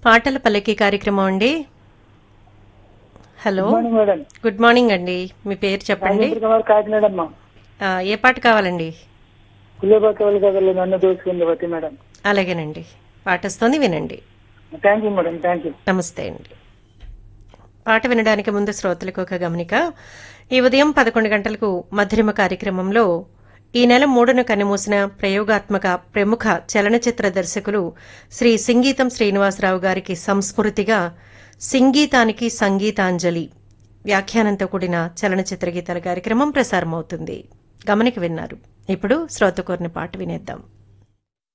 పాటల పల్లకి కార్యక్రమం అండి hello good morning madam good morning అండి మీ పేరు చెప్పండి రాజేంద్ర కుమార్ కాకినాడ అమ్మా ఆ, ఏ పాట కావాలండి కులేబాకవల్ కథలు నన్ను దోచుకుంది వతి మేడం అలాగేనండి పాట వస్తుంది వినండి thank you madam thank you నమస్తే అండి పాట వినడానికి ముందు శ్రోతలకు ఒక గమనిక ఈ ఉదయం పదకొండు గంటలకు మధురిమ కార్యక్రమంలో ఈ నెల మూడున కన్నుమూసిన ప్రయోగాత్మక ప్రముఖ చలనచిత్ర దర్శకులు శ్రీ సింగీతం శ్రీనివాసరావు గారికి సంస్మృతిగా సింగీతానికి సంగీతాంజలి వ్యాఖ్యానంతో కూడిన చలనచిత్ర గీతాల కార్యక్రమం ప్రసారమవుతుంది గమనిక విన్నారు ఇప్పుడు శ్రోత కోరిన పాట వినేద్దాం